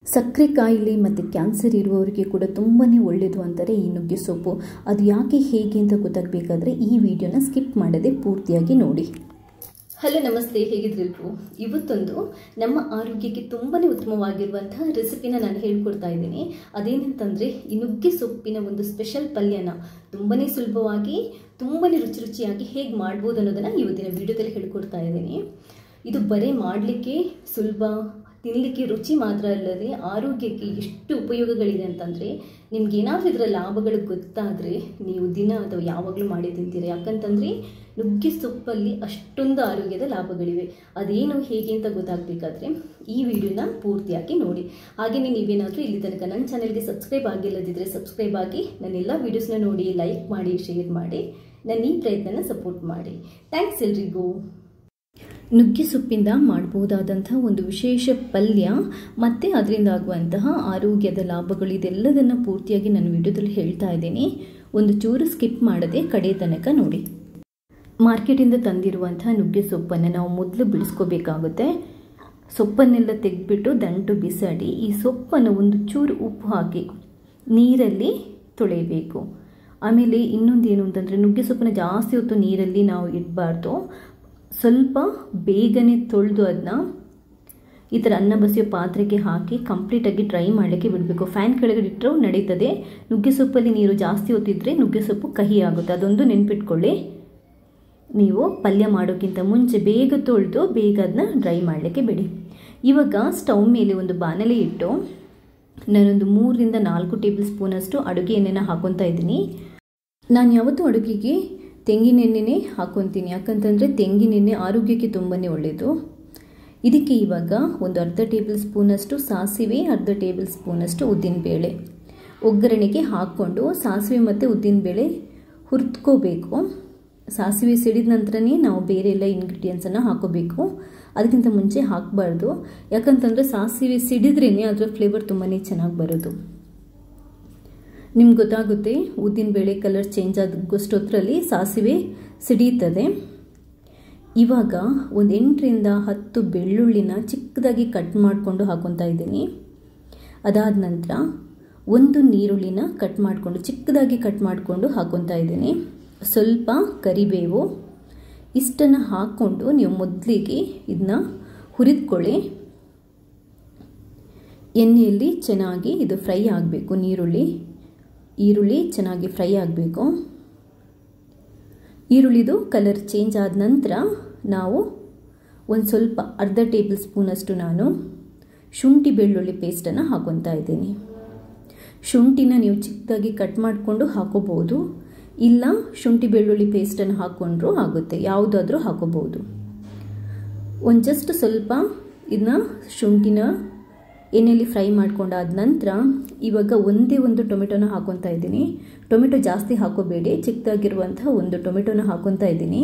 ಸಕ್ಕರೆ ಕಾಯಿಲೆ ಮತ್ತು ಕ್ಯಾನ್ಸರ್ ಇರುವವರಿಗೆ ಕೂಡ ತುಂಬಾ ಒಳ್ಳೆಯದು ಅಂತಾರೆ ಈ ನುಗ್ಗೆ ಸೊಪ್ಪು ಅದು ಯಾಕೆ ಹೇಗೆ ಅಂತ ಗೊತ್ತಾಗಬೇಕಾದ್ರೆ ಈ ವಿಡಿಯೋನ ಸ್ಕಿಪ್ ಮಾಡದೆ ಪೂರ್ತಿಯಾಗಿ ನೋಡಿ ಹಲೋ ನಮಸ್ತೆ ಹೇಗಿದ್ರೆಲ್ರು ಇವತ್ತೊಂದು ನಮ್ಮ ಆರೋಗ್ಯಕ್ಕೆ ತುಂಬಾ ಉತ್ತಮವಾಗಿರುವಂತಹ ರೆಸಿಪಿನ ನಾನು ಹೇಳ್ಕೊಡ್ತಾ ಇದ್ದೀನಿ ಅದೇನಂತಂದರೆ ಈ ನುಗ್ಗೆ ಸೊಪ್ಪಿನ ಒಂದು ಸ್ಪೆಷಲ್ ಪಲ್ಯನ ತುಂಬಾ ಸುಲಭವಾಗಿ ತುಂಬಾ ರುಚಿ ರುಚಿಯಾಗಿ ಹೇಗೆ ಮಾಡ್ಬೋದು ಅನ್ನೋದನ್ನು ಇವತ್ತಿನ ವಿಡಿಯೋದಲ್ಲಿ ಹೇಳ್ಕೊಡ್ತಾ ಇದ್ದೀನಿ ಇದು ಬರೀ ಮಾಡಲಿಕ್ಕೆ ಸುಲಭ ತಿನ್ನಲಿಕ್ಕೆ ರುಚಿ ಮಾತ್ರ ಅಲ್ಲದೆ ಆರೋಗ್ಯಕ್ಕೆ ಎಷ್ಟು ಉಪಯೋಗಗಳಿದೆ ಅಂತಂದರೆ ನಿಮ್ಗೆ ಏನಾದರೂ ಇದರ ಲಾಭಗಳು ಗೊತ್ತಾದರೆ ನೀವು ದಿನ ಅಥವಾ ಯಾವಾಗಲೂ ಮಾಡಿ ತಿಂತೀರ ಯಾಕಂತಂದರೆ ನುಗ್ಗೆ ಸೊಪ್ಪಲ್ಲಿ ಅಷ್ಟೊಂದು ಆರೋಗ್ಯದ ಲಾಭಗಳಿವೆ ಅದೇನು ಹೇಗೆ ಅಂತ ಗೊತ್ತಾಗಬೇಕಾದ್ರೆ ಈ ವಿಡಿಯೋನ ಪೂರ್ತಿಯಾಗಿ ನೋಡಿ ಹಾಗೆಯೇ ನೀವೇನಾದರೂ ಇಲ್ಲಿ ತನಕ ನನ್ನ ಚಾನಲ್ಗೆ ಸಬ್ಸ್ಕ್ರೈಬ್ ಆಗಿಲ್ಲದಿದ್ದರೆ ಸಬ್ಸ್ಕ್ರೈಬ್ ಆಗಿ ನನ್ನೆಲ್ಲ ವೀಡಿಯೋಸ್ನ ನೋಡಿ ಲೈಕ್ ಮಾಡಿ ಶೇರ್ ಮಾಡಿ ನನ್ನ ಈ ಪ್ರಯತ್ನನ ಸಪೋರ್ಟ್ ಮಾಡಿ ಥ್ಯಾಂಕ್ಸ್ ಎಲ್ರಿಗೂ ನುಗ್ಗೆ ಸೊಪ್ಪಿಂದ ಮಾಡಬಹುದಾದಂತಹ ಒಂದು ವಿಶೇಷ ಪಲ್ಯ ಮತ್ತು ಅದರಿಂದ ಆಗುವಂತಹ ಆರೋಗ್ಯದ ಲಾಭಗಳು ಇದೆಲ್ಲದನ್ನು ಪೂರ್ತಿಯಾಗಿ ನಾನು ವಿಡಿಯೋದಲ್ಲಿ ಹೇಳ್ತಾ ಇದ್ದೀನಿ ಒಂದು ಚೂರು ಸ್ಕಿಪ್ ಮಾಡದೆ ಕಡೆ ತನಕ ನೋಡಿ ಮಾರ್ಕೆಟಿಂದ ತಂದಿರುವಂತಹ ನುಗ್ಗೆ ಸೊಪ್ಪನ್ನು ನಾವು ಮೊದಲು ಬಿಡಿಸ್ಕೋಬೇಕಾಗುತ್ತೆ ಸೊಪ್ಪನ್ನೆಲ್ಲ ತೆಗೆದ್ಬಿಟ್ಟು ದಂಟು ಬಿಸಾಡಿ ಈ ಸೊಪ್ಪನ್ನು ಒಂದು ಚೂರು ಉಪ್ಪು ಹಾಕಿ ನೀರಲ್ಲಿ ತೊಳೆಯಬೇಕು ಆಮೇಲೆ ಇನ್ನೊಂದು ಏನು ಅಂತಂದರೆ ನುಗ್ಗೆ ಸೊಪ್ಪನ್ನು ಜಾಸ್ತಿ ಹೊತ್ತು ನೀರಲ್ಲಿ ನಾವು ಇಡಬಾರ್ದು ಸ್ವಲ್ಪ ಬೇಗನೆ ತೊಳೆದು ಅದನ್ನ ಈ ಥರ ಅನ್ನ ಬಸಿಯೋ ಪಾತ್ರೆಗೆ ಹಾಕಿ ಕಂಪ್ಲೀಟಾಗಿ ಡ್ರೈ ಮಾಡಲಿಕ್ಕೆ ಬಿಡಬೇಕು ಫ್ಯಾನ್ ಕೆಳಗಡೆ ಇಟ್ಟರೂ ನಡೀತದೆ ನುಗ್ಗೆ ಸೊಪ್ಪಲ್ಲಿ ನೀರು ಜಾಸ್ತಿ ಹೊತ್ತಿದ್ರೆ ನುಗ್ಗೆ ಸೊಪ್ಪು ಕಹಿ ಆಗುತ್ತೆ ಅದೊಂದು ನೆನ್ಪಿಟ್ಕೊಳ್ಳಿ ನೀವು ಪಲ್ಯ ಮಾಡೋಕ್ಕಿಂತ ಮುಂಚೆ ಬೇಗ ತೊಳೆದು ಬೇಗ ಅದನ್ನ ಡ್ರೈ ಮಾಡಲಿಕ್ಕೆ ಬಿಡಿ ಇವಾಗ ಸ್ಟವ್ ಮೇಲೆ ಒಂದು ಬಾಣಲೆ ಇಟ್ಟು ನಾನೊಂದು ಮೂರರಿಂದ ನಾಲ್ಕು ಟೇಬಲ್ ಸ್ಪೂನಷ್ಟು ಅಡುಗೆ ಎಣ್ಣೆನ ಹಾಕೊತಾ ಇದ್ದೀನಿ ನಾನು ಯಾವತ್ತೂ ಅಡುಗೆಗೆ ತೆಂಗಿನೆಣ್ಣೆನೇ ಹಾಕೊತೀನಿ ಯಾಕಂತಂದರೆ ತೆಂಗಿನೆಣ್ಣೆ ಆರೋಗ್ಯಕ್ಕೆ ತುಂಬಾ ಒಳ್ಳೆಯದು ಇದಕ್ಕೆ ಇವಾಗ ಒಂದು ಅರ್ಧ ಟೇಬಲ್ ಸ್ಪೂನಷ್ಟು ಸಾಸಿವೆ ಅರ್ಧ ಟೇಬಲ್ ಸ್ಪೂನಷ್ಟು ಉದ್ದಿನಬೇಳೆ ಒಗ್ಗರಣೆಗೆ ಹಾಕ್ಕೊಂಡು ಸಾಸಿವೆ ಮತ್ತು ಉದ್ದಿನಬೇಳೆ ಹುರಿದ್ಕೋಬೇಕು ಸಾಸಿವೆ ಸಿಡಿದ ನಂತರನೇ ನಾವು ಬೇರೆ ಎಲ್ಲ ಇಂಗ್ರೀಡಿಯೆಂಟ್ಸನ್ನು ಹಾಕೋಬೇಕು ಅದಕ್ಕಿಂತ ಮುಂಚೆ ಹಾಕಬಾರ್ದು ಯಾಕಂತಂದರೆ ಸಾಸಿವೆ ಸಿಡಿದ್ರೇ ಅದರ ಫ್ಲೇವರ್ ತುಂಬಾ ಚೆನ್ನಾಗಿ ಬರೋದು ನಿಮ್ಗೆ ಗೊತ್ತಾಗುತ್ತೆ ಉದ್ದಿನಬೇಳೆ ಕಲರ್ ಚೇಂಜ್ ಆಗೋಷ್ಟೊತ್ತರಲ್ಲಿ ಸಾಸಿವೆ ಸಿಡಿಯುತ್ತದೆ ಇವಾಗ ಒಂದು ಎಂಟರಿಂದ ಹತ್ತು ಬೆಳ್ಳುಳ್ಳಿನ ಚಿಕ್ಕದಾಗಿ ಕಟ್ ಮಾಡಿಕೊಂಡು ಹಾಕೊತಾ ಇದ್ದೀನಿ ಅದಾದ ನಂತರ ಒಂದು ನೀರುಳ್ಳಿನ ಕಟ್ ಮಾಡಿಕೊಂಡು ಚಿಕ್ಕದಾಗಿ ಕಟ್ ಮಾಡಿಕೊಂಡು ಹಾಕೊತಾ ಇದ್ದೀನಿ ಸ್ವಲ್ಪ ಕರಿಬೇವು ಇಷ್ಟನ್ನು ಹಾಕ್ಕೊಂಡು ನೀವು ಮೊದಲಿಗೆ ಇದನ್ನ ಹುರಿದ್ಕೊಳ್ಳಿ ಎಣ್ಣೆಯಲ್ಲಿ ಚೆನ್ನಾಗಿ ಇದು ಫ್ರೈ ಆಗಬೇಕು ನೀರುಳ್ಳಿ ಈರುಳ್ಳಿ ಚೆನ್ನಾಗಿ ಫ್ರೈ ಆಗಬೇಕು ಈರುಳ್ಳಿದು ಕಲರ್ ಚೇಂಜ್ ಆದ ನಂತರ ನಾವು ಒಂದು ಸ್ವಲ್ಪ ಅರ್ಧ ಟೇಬಲ್ ಸ್ಪೂನಷ್ಟು ನಾನು ಶುಂಠಿ ಬೆಳ್ಳುಳ್ಳಿ ಪೇಸ್ಟನ್ನು ಹಾಕೊತಾ ಇದ್ದೀನಿ ಶುಂಠಿನ ನೀವು ಚಿಕ್ಕದಾಗಿ ಕಟ್ ಮಾಡಿಕೊಂಡು ಹಾಕೋಬೋದು ಇಲ್ಲ ಶುಂಠಿ ಬೆಳ್ಳುಳ್ಳಿ ಪೇಸ್ಟನ್ನು ಹಾಕ್ಕೊಂಡ್ರೂ ಆಗುತ್ತೆ ಯಾವುದಾದ್ರೂ ಹಾಕೋಬೋದು ಒಂದು ಜಸ್ಟ್ ಸ್ವಲ್ಪ ಇದನ್ನ ಶುಂಠಿನ ಎಣ್ಣೆಯಲ್ಲಿ ಫ್ರೈ ಮಾಡ್ಕೊಂಡಾದ ನಂತರ ಇವಾಗ ಒಂದೇ ಒಂದು ಟೊಮೆಟೊನ ಹಾಕೊತಾ ಇದ್ದೀನಿ ಟೊಮೆಟೊ ಜಾಸ್ತಿ ಹಾಕೋಬೇಡಿ ಚಿಕ್ಕದಾಗಿರುವಂಥ ಒಂದು ಟೊಮೆಟೊನ ಹಾಕೊತಾ ಇದ್ದೀನಿ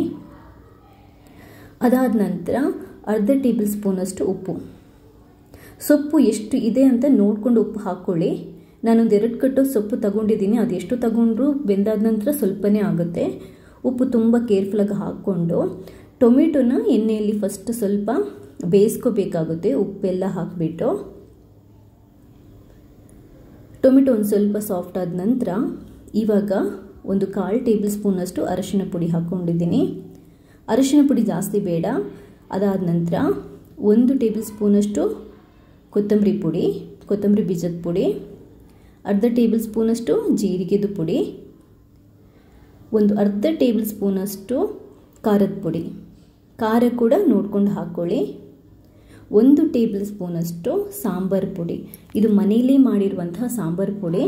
ಅದಾದ ನಂತರ ಅರ್ಧ ಟೇಬಲ್ ಸ್ಪೂನಷ್ಟು ಉಪ್ಪು ಸೊಪ್ಪು ಎಷ್ಟು ಇದೆ ಅಂತ ನೋಡಿಕೊಂಡು ಉಪ್ಪು ಹಾಕ್ಕೊಳ್ಳಿ ನಾನೊಂದು ಎರಡು ಕಟ್ಟು ಸೊಪ್ಪು ತಗೊಂಡಿದ್ದೀನಿ ಅದು ಎಷ್ಟು ತಗೊಂಡ್ರು ಬೆಂದಾದ ನಂತರ ಸ್ವಲ್ಪನೇ ಆಗುತ್ತೆ ಉಪ್ಪು ತುಂಬ ಕೇರ್ಫುಲ್ಲಾಗಿ ಹಾಕ್ಕೊಂಡು ಟೊಮೆಟೊನ ಎಣ್ಣೆಯಲ್ಲಿ ಫಸ್ಟ್ ಸ್ವಲ್ಪ ಬೇಯಿಸ್ಕೋಬೇಕಾಗುತ್ತೆ ಉಪ್ಪೆಲ್ಲ ಹಾಕಿಬಿಟ್ಟು ಟೊಮೆಟೊ ಒಂದು ಸ್ವಲ್ಪ ಸಾಫ್ಟ್ ಆದ ನಂತರ ಇವಾಗ ಒಂದು ಕಾಲು ಟೇಬಲ್ ಸ್ಪೂನಷ್ಟು ಅರಶಿನ ಪುಡಿ ಹಾಕ್ಕೊಂಡಿದ್ದೀನಿ ಅರಶಿನ ಪುಡಿ ಜಾಸ್ತಿ ಬೇಡ ಅದಾದ ನಂತರ ಒಂದು ಟೇಬಲ್ ಸ್ಪೂನಷ್ಟು ಕೊತ್ತಂಬರಿ ಪುಡಿ ಕೊತ್ತಂಬರಿ ಬೀಜದ ಪುಡಿ ಅರ್ಧ ಟೇಬಲ್ ಸ್ಪೂನಷ್ಟು ಜೀರಿಗೆದು ಪುಡಿ ಒಂದು ಅರ್ಧ ಟೇಬಲ್ ಸ್ಪೂನಷ್ಟು ಖಾರದ ಪುಡಿ ಖಾರ ಕೂಡ ನೋಡ್ಕೊಂಡು ಹಾಕ್ಕೊಳ್ಳಿ ಒಂದು ಟೇಬಲ್ ಸ್ಪೂನಷ್ಟು ಸಾಂಬಾರು ಪುಡಿ ಇದು ಮನೆಯಲ್ಲೇ ಮಾಡಿರುವಂತಹ ಸಾಂಬಾರು ಪುಡಿ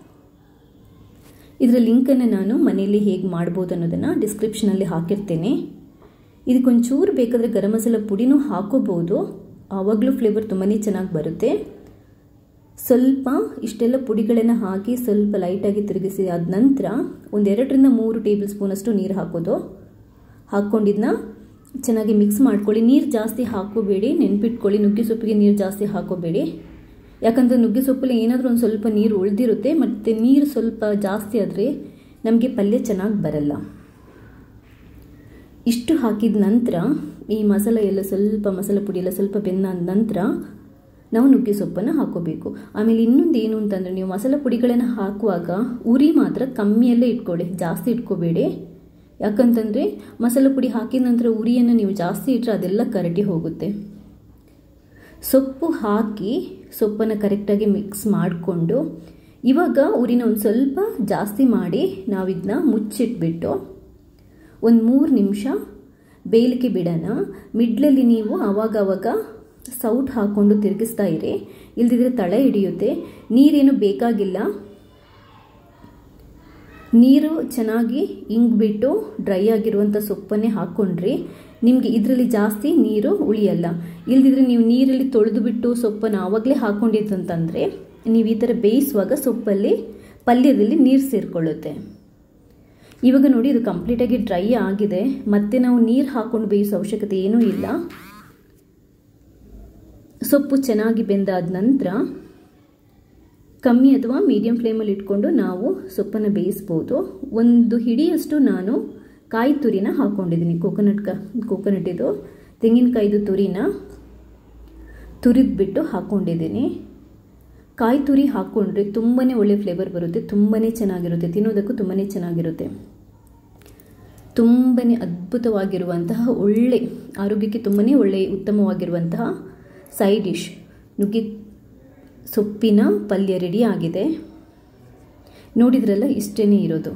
ಇದರ ಲಿಂಕನ್ನು ನಾನು ಮನೆಯಲ್ಲಿ ಹೇಗೆ ಮಾಡ್ಬೋದು ಅನ್ನೋದನ್ನು ಡಿಸ್ಕ್ರಿಪ್ಷನಲ್ಲಿ ಹಾಕಿರ್ತೇನೆ ಇದಕ್ಕೊಂಚೂರು ಬೇಕಾದರೆ ಗರಂ ಮಸಾಲ ಪುಡಿನೂ ಹಾಕೋಬೋದು ಆವಾಗಲೂ ಫ್ಲೇವರ್ ತುಂಬಾ ಚೆನ್ನಾಗಿ ಬರುತ್ತೆ ಸ್ವಲ್ಪ ಇಷ್ಟೆಲ್ಲ ಪುಡಿಗಳನ್ನು ಹಾಕಿ ಸ್ವಲ್ಪ ಲೈಟಾಗಿ ತಿರುಗಿಸಿ ಆದ ನಂತರ ಒಂದೆರಡರಿಂದ ಮೂರು ಟೇಬಲ್ ಸ್ಪೂನಷ್ಟು ನೀರು ಹಾಕೋದು ಹಾಕ್ಕೊಂಡಿದ್ದನ್ನ ಚೆನ್ನಾಗಿ ಮಿಕ್ಸ್ ಮಾಡ್ಕೊಳ್ಳಿ ನೀರು ಜಾಸ್ತಿ ಹಾಕೋಬೇಡಿ ನೆನ್ಪಿಟ್ಕೊಳ್ಳಿ ನುಗ್ಗೆ ಸೊಪ್ಪಿಗೆ ನೀರು ಜಾಸ್ತಿ ಹಾಕೋಬೇಡಿ ಯಾಕಂದರೆ ನುಗ್ಗೆ ಸೊಪ್ಪಲ್ಲಿ ಏನಾದರೂ ಒಂದು ಸ್ವಲ್ಪ ನೀರು ಉಳಿದಿರುತ್ತೆ ಮತ್ತು ನೀರು ಸ್ವಲ್ಪ ಜಾಸ್ತಿ ಆದರೆ ನಮಗೆ ಪಲ್ಯ ಚೆನ್ನಾಗಿ ಬರಲ್ಲ ಇಷ್ಟು ಹಾಕಿದ ನಂತರ ಈ ಮಸಾಲೆ ಎಲ್ಲ ಸ್ವಲ್ಪ ಮಸಾಲೆ ಪುಡಿ ಎಲ್ಲ ಸ್ವಲ್ಪ ಬೆಂದಾದ ನಂತರ ನಾವು ನುಗ್ಗೆ ಸೊಪ್ಪನ್ನು ಹಾಕೋಬೇಕು ಆಮೇಲೆ ಇನ್ನೊಂದು ಏನು ಅಂತಂದರೆ ನೀವು ಮಸಾಲ ಪುಡಿಗಳನ್ನು ಹಾಕುವಾಗ ಉರಿ ಮಾತ್ರ ಕಮ್ಮಿಯಲ್ಲೇ ಇಟ್ಕೊಳ್ಳಿ ಜಾಸ್ತಿ ಇಟ್ಕೋಬೇಡಿ ಯಾಕಂತಂದರೆ ಮಸಾಲ ಪುಡಿ ಹಾಕಿದ ನಂತರ ಉರಿಯನ್ನು ನೀವು ಜಾಸ್ತಿ ಇಟ್ಟರೆ ಅದೆಲ್ಲ ಕರಟಿ ಹೋಗುತ್ತೆ ಸೊಪ್ಪು ಹಾಕಿ ಸೊಪ್ಪನ್ನು ಕರೆಕ್ಟಾಗಿ ಮಿಕ್ಸ್ ಮಾಡಿಕೊಂಡು ಇವಾಗ ಉರಿನ ಒಂದು ಸ್ವಲ್ಪ ಜಾಸ್ತಿ ಮಾಡಿ ನಾವಿದನ್ನ ಮುಚ್ಚಿಟ್ಬಿಟ್ಟು ಒಂದು ಮೂರು ನಿಮಿಷ ಬೇಯಲಿಕ್ಕೆ ಬಿಡೋಣ ಮಿಡ್ಲಲ್ಲಿ ನೀವು ಆವಾಗವಾಗ ಸೌಟ್ ಹಾಕ್ಕೊಂಡು ತಿರುಗಿಸ್ತಾ ಇರಿ ಇಲ್ದಿದ್ರೆ ತಳ ಹಿಡಿಯುತ್ತೆ ನೀರೇನು ಬೇಕಾಗಿಲ್ಲ ನೀರು ಚೆನ್ನಾಗಿ ಇಂಗ್ಬಿಟ್ಟು ಡ್ರೈ ಆಗಿರುವಂಥ ಸೊಪ್ಪನ್ನೇ ಹಾಕ್ಕೊಂಡ್ರಿ ನಿಮಗೆ ಇದರಲ್ಲಿ ಜಾಸ್ತಿ ನೀರು ಉಳಿಯಲ್ಲ ಇಲ್ದಿದ್ರೆ ನೀವು ನೀರಲ್ಲಿ ತೊಳೆದು ಬಿಟ್ಟು ಸೊಪ್ಪನ್ನು ಆವಾಗಲೇ ಹಾಕ್ಕೊಂಡಿತ್ತಂತಂದರೆ ನೀವು ಈ ಥರ ಬೇಯಿಸುವಾಗ ಸೊಪ್ಪಲ್ಲಿ ಪಲ್ಯದಲ್ಲಿ ನೀರು ಸೇರಿಕೊಳ್ಳುತ್ತೆ ಇವಾಗ ನೋಡಿ ಇದು ಕಂಪ್ಲೀಟಾಗಿ ಡ್ರೈ ಆಗಿದೆ ಮತ್ತೆ ನಾವು ನೀರು ಹಾಕ್ಕೊಂಡು ಬೇಯಿಸೋ ಅವಶ್ಯಕತೆ ಏನೂ ಇಲ್ಲ ಸೊಪ್ಪು ಚೆನ್ನಾಗಿ ಬೆಂದಾದ ನಂತರ ಕಮ್ಮಿ ಅಥವಾ ಮೀಡಿಯಂ ಫ್ಲೇಮಲ್ಲಿ ಇಟ್ಕೊಂಡು ನಾವು ಸೊಪ್ಪನ್ನು ಬೇಯಿಸ್ಬೋದು ಒಂದು ಹಿಡಿಯಷ್ಟು ನಾನು ಕಾಯಿ ತುರಿನ ಹಾಕ್ಕೊಂಡಿದ್ದೀನಿ ಕೋಕೋನಟ್ ಕ ಕೋಕೋನಟ್ ಇದು ತೆಂಗಿನಕಾಯ್ದು ತುರಿನ ತುರಿದ್ಬಿಟ್ಟು ಹಾಕ್ಕೊಂಡಿದ್ದೀನಿ ಕಾಯಿ ತುರಿ ಹಾಕ್ಕೊಂಡ್ರೆ ತುಂಬಾ ಒಳ್ಳೆ ಫ್ಲೇವರ್ ಬರುತ್ತೆ ತುಂಬಾ ಚೆನ್ನಾಗಿರುತ್ತೆ ತಿನ್ನೋದಕ್ಕೂ ತುಂಬಾ ಚೆನ್ನಾಗಿರುತ್ತೆ ತುಂಬಾ ಅದ್ಭುತವಾಗಿರುವಂತಹ ಒಳ್ಳೆ ಆರೋಗ್ಯಕ್ಕೆ ತುಂಬಾ ಒಳ್ಳೆ ಉತ್ತಮವಾಗಿರುವಂತಹ ಸೈಡ್ ಡಿಶ್ ನುಗ್ಗಿ ಸೊಪ್ಪಿನ ಪಲ್ಯ ರೆಡಿ ಆಗಿದೆ ನೋಡಿದ್ರಲ್ಲ ಇಷ್ಟೇ ಇರೋದು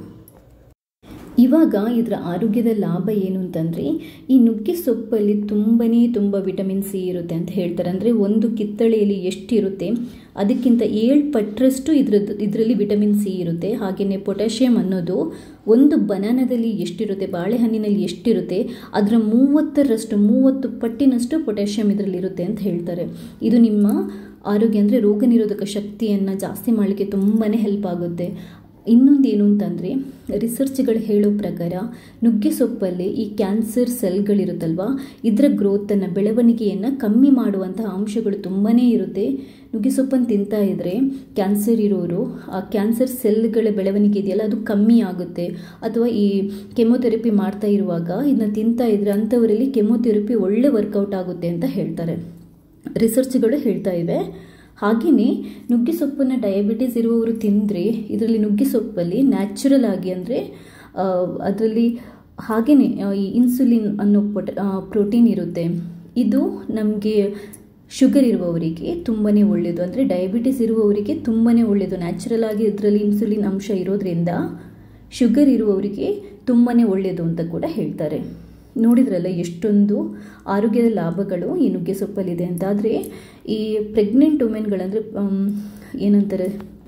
ಇವಾಗ ಇದರ ಆರೋಗ್ಯದ ಲಾಭ ಏನು ಅಂತಂದರೆ ಈ ನುಗ್ಗೆ ಸೊಪ್ಪಲ್ಲಿ ತುಂಬಾ ತುಂಬ ವಿಟಮಿನ್ ಸಿ ಇರುತ್ತೆ ಅಂತ ಹೇಳ್ತಾರೆ ಅಂದರೆ ಒಂದು ಕಿತ್ತಳೆಯಲ್ಲಿ ಎಷ್ಟಿರುತ್ತೆ ಅದಕ್ಕಿಂತ ಏಳು ಪಟ್ಟರಷ್ಟು ಇದ್ರದ್ದು ಇದರಲ್ಲಿ ವಿಟಮಿನ್ ಸಿ ಇರುತ್ತೆ ಹಾಗೆಯೇ ಪೊಟ್ಯಾಷಿಯಮ್ ಅನ್ನೋದು ಒಂದು ಬನಾನದಲ್ಲಿ ಎಷ್ಟಿರುತ್ತೆ ಬಾಳೆಹಣ್ಣಿನಲ್ಲಿ ಎಷ್ಟಿರುತ್ತೆ ಅದರ ಮೂವತ್ತರಷ್ಟು ಮೂವತ್ತು ಪಟ್ಟಿನಷ್ಟು ಪೊಟ್ಯಾಷಿಯಮ್ ಇದರಲ್ಲಿರುತ್ತೆ ಅಂತ ಹೇಳ್ತಾರೆ ಇದು ನಿಮ್ಮ ಆರೋಗ್ಯ ಅಂದರೆ ರೋಗ ನಿರೋಧಕ ಶಕ್ತಿಯನ್ನು ಜಾಸ್ತಿ ಮಾಡಲಿಕ್ಕೆ ತುಂಬಾ ಹೆಲ್ಪ್ ಆಗುತ್ತೆ ಇನ್ನೊಂದು ಏನು ಅಂತಂದರೆ ರಿಸರ್ಚ್ಗಳು ಹೇಳೋ ಪ್ರಕಾರ ನುಗ್ಗೆ ಸೊಪ್ಪಲ್ಲಿ ಈ ಕ್ಯಾನ್ಸರ್ ಸೆಲ್ಗಳಿರುತ್ತಲ್ವ ಇದರ ಗ್ರೋತನ್ನು ಬೆಳವಣಿಗೆಯನ್ನು ಕಮ್ಮಿ ಮಾಡುವಂತಹ ಅಂಶಗಳು ತುಂಬಾ ಇರುತ್ತೆ ನುಗ್ಗೆ ಸೊಪ್ಪನ್ನು ತಿಂತಾ ಇದ್ದರೆ ಕ್ಯಾನ್ಸರ್ ಇರೋರು ಆ ಕ್ಯಾನ್ಸರ್ ಸೆಲ್ಗಳ ಬೆಳವಣಿಗೆ ಇದೆಯಲ್ಲ ಅದು ಕಮ್ಮಿ ಆಗುತ್ತೆ ಅಥವಾ ಈ ಕೆಮೊಥೆರಪಿ ಮಾಡ್ತಾ ಇರುವಾಗ ಇದನ್ನ ತಿಂತಾ ಇದ್ದರೆ ಅಂಥವರಲ್ಲಿ ಕೆಮೊಥೆರಪಿ ಒಳ್ಳೆ ವರ್ಕೌಟ್ ಆಗುತ್ತೆ ಅಂತ ಹೇಳ್ತಾರೆ ರಿಸರ್ಚ್ಗಳು ಹೇಳ್ತಾ ಇವೆ ಹಾಗೆಯೇ ನುಗ್ಗೆ ಸೊಪ್ಪನ್ನು ಡಯಾಬಿಟೀಸ್ ಇರುವವರು ತಿಂದರೆ ಇದರಲ್ಲಿ ನುಗ್ಗೆ ಸೊಪ್ಪಲ್ಲಿ ನ್ಯಾಚುರಲ್ ಆಗಿ ಅಂದರೆ ಅದರಲ್ಲಿ ಹಾಗೆಯೇ ಈ ಇನ್ಸುಲಿನ್ ಅನ್ನೋ ಪೊಟ ಪ್ರೋಟೀನ್ ಇರುತ್ತೆ ಇದು ನಮಗೆ ಶುಗರ್ ಇರುವವರಿಗೆ ತುಂಬಾ ಒಳ್ಳೆಯದು ಅಂದರೆ ಡಯಾಬಿಟಿಸ್ ಇರುವವರಿಗೆ ತುಂಬಾ ಒಳ್ಳೆಯದು ನ್ಯಾಚುರಲ್ ಆಗಿ ಇದರಲ್ಲಿ ಇನ್ಸುಲಿನ್ ಅಂಶ ಇರೋದ್ರಿಂದ ಶುಗರ್ ಇರುವವರಿಗೆ ತುಂಬಾ ಒಳ್ಳೆಯದು ಅಂತ ಕೂಡ ಹೇಳ್ತಾರೆ ನೋಡಿದ್ರಲ್ಲ ಎಷ್ಟೊಂದು ಆರೋಗ್ಯದ ಲಾಭಗಳು ಈ ನುಗ್ಗೆ ಸೊಪ್ಪಲ್ಲಿದೆ ಅಂತ ಆದರೆ ಈ ಪ್ರೆಗ್ನೆಂಟ್ ವುಮೆನ್ಗಳಂದರೆ ಏನಂತಾರೆ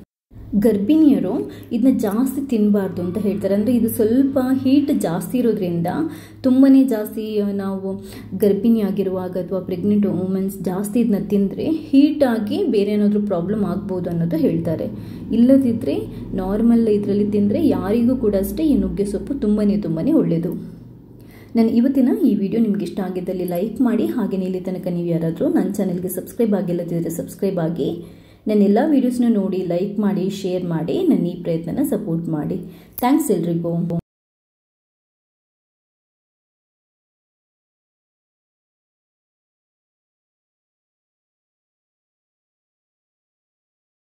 ಗರ್ಭಿಣಿಯರು ಇದನ್ನ ಜಾಸ್ತಿ ತಿನ್ನಬಾರ್ದು ಅಂತ ಹೇಳ್ತಾರೆ ಅಂದರೆ ಇದು ಸ್ವಲ್ಪ ಹೀಟ್ ಜಾಸ್ತಿ ಇರೋದ್ರಿಂದ ತುಂಬಾ ಜಾಸ್ತಿ ನಾವು ಗರ್ಭಿಣಿ ಆಗಿರುವಾಗ ಅಥವಾ ಪ್ರೆಗ್ನೆಂಟ್ ವುಮೆನ್ಸ್ ಜಾಸ್ತಿ ಇದನ್ನ ತಿಂದರೆ ಹೀಟಾಗಿ ಬೇರೆ ಏನಾದರೂ ಪ್ರಾಬ್ಲಮ್ ಆಗ್ಬೋದು ಅನ್ನೋದು ಹೇಳ್ತಾರೆ ಇಲ್ಲದಿದ್ದರೆ ನಾರ್ಮಲ್ ಇದರಲ್ಲಿ ತಿಂದರೆ ಯಾರಿಗೂ ಕೂಡ ಅಷ್ಟೇ ಈ ನುಗ್ಗೆ ಸೊಪ್ಪು ತುಂಬಾ ತುಂಬಾ ಒಳ್ಳೆಯದು ನಾನು ಇವತ್ತಿನ ಈ ವಿಡಿಯೋ ನಿಮ್ಗೆ ಇಷ್ಟ ಆಗಿದ್ದಲ್ಲಿ ಲೈಕ್ ಮಾಡಿ ಹಾಗೆ ಇಲ್ಲಿ ತನಕ ನೀವು ಯಾರಾದರೂ ನನ್ನ ಚಾನೆಲ್ಗೆ ಸಬ್ಸ್ಕ್ರೈಬ್ ಆಗಿಲ್ಲದಿದ್ದರೆ ಸಬ್ಸ್ಕ್ರೈಬ್ ಆಗಿ ನನ್ನ ಎಲ್ಲ ವೀಡಿಯೋಸ್ನ ನೋಡಿ ಲೈಕ್ ಮಾಡಿ ಶೇರ್ ಮಾಡಿ ನನ್ನ ಈ ಪ್ರಯತ್ನನ ಸಪೋರ್ಟ್ ಮಾಡಿ ಥ್ಯಾಂಕ್ಸ್ ಎಲ್ರಿಗೂ